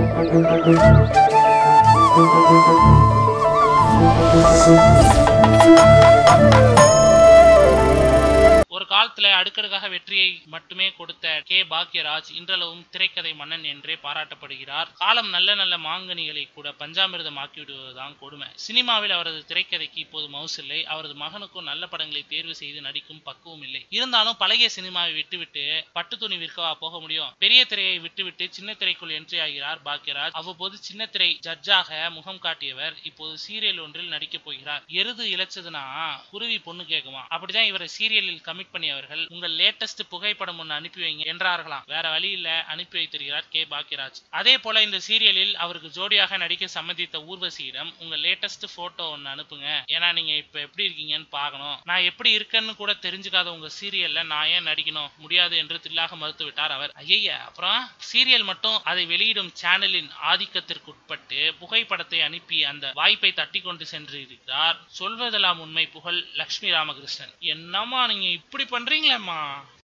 ஒரு காலத்துல அடுக்கடுக்காக வெற்றியை மட்டுமே கொடுத்த கே பாக்யராஜ் இன்றளவும் திரைக்கதை மன்னன் என்றே பாராட்டப்படுகிறார் காலம் நல்ல நல்ல மாங்கனிகளை கூட பஞ்சாமிர்தம் ஆக்கிவிடுவதுதான் கொடுமை சினிமாவில் அவரது திரைக்கதைக்கு இப்போது மவுஸ் இல்லை அவரது மகனுக்கும் நல்ல படங்களை தேர்வு செய்து நடிக்கும் பக்குவம் இல்லை இருந்தாலும் பழைய சினிமாவை விட்டுவிட்டு பட்டு துணி விற்கவா போக முடியும் பெரிய திரையை விட்டுவிட்டு சின்ன திரைக்குள் என்ட்ரி ஆகிறார் பாக்யராஜ் அவ்வப்போது சின்ன திரை ஜட்ஜாக முகம் காட்டியவர் இப்போது சீரியல் ஒன்றில் நடிக்கப் போகிறார் எருது இழைச்சதுன்னா குருவி பொண்ணு கேக்குமா அப்படிதான் இவரை சீரியலில் கமிட் பண்ணியவர்கள் உங்கள் லேட்டஸ்ட் புகைப்படம் ஒன்று அனுப்பி வைங்க என்றார்களாம் வேற வழி இல்ல அனுப்பி வைத்திருக்கிறார் கே பாக்யராஜ் அதே போல இந்த சீரியலில் அவருக்கு ஜோடியாக நடிக்க சம்மதித்த ஊர்வசியிடம் உங்க லேட்டஸ்ட் போட்டோ ஒன்று அனுப்புங்க ஏன்னா நீங்க இப்ப எப்படி இருக்கீங்கன்னு பார்க்கணும் நான் எப்படி இருக்கேன்னு கூட தெரிஞ்சுக்காத உங்க சீரியல்ல நான் ஏன் நடிக்கணும் முடியாது என்று தில்லாக மறுத்து விட்டார் அவர் ஐய அப்புறம் சீரியல் மட்டும் அதை வெளியிடும் சேனலின் ஆதிக்கத்திற்குட்பட்டு புகைப்படத்தை அனுப்பி அந்த வாய்ப்பை தட்டி கொண்டு சென்றிருக்கிறார் சொல்வதெல்லாம் உண்மை புகழ் லக்ஷ்மி ராமகிருஷ்ணன் என்னம்மா நீங்க இப்படி பண்றீங்களேம்மா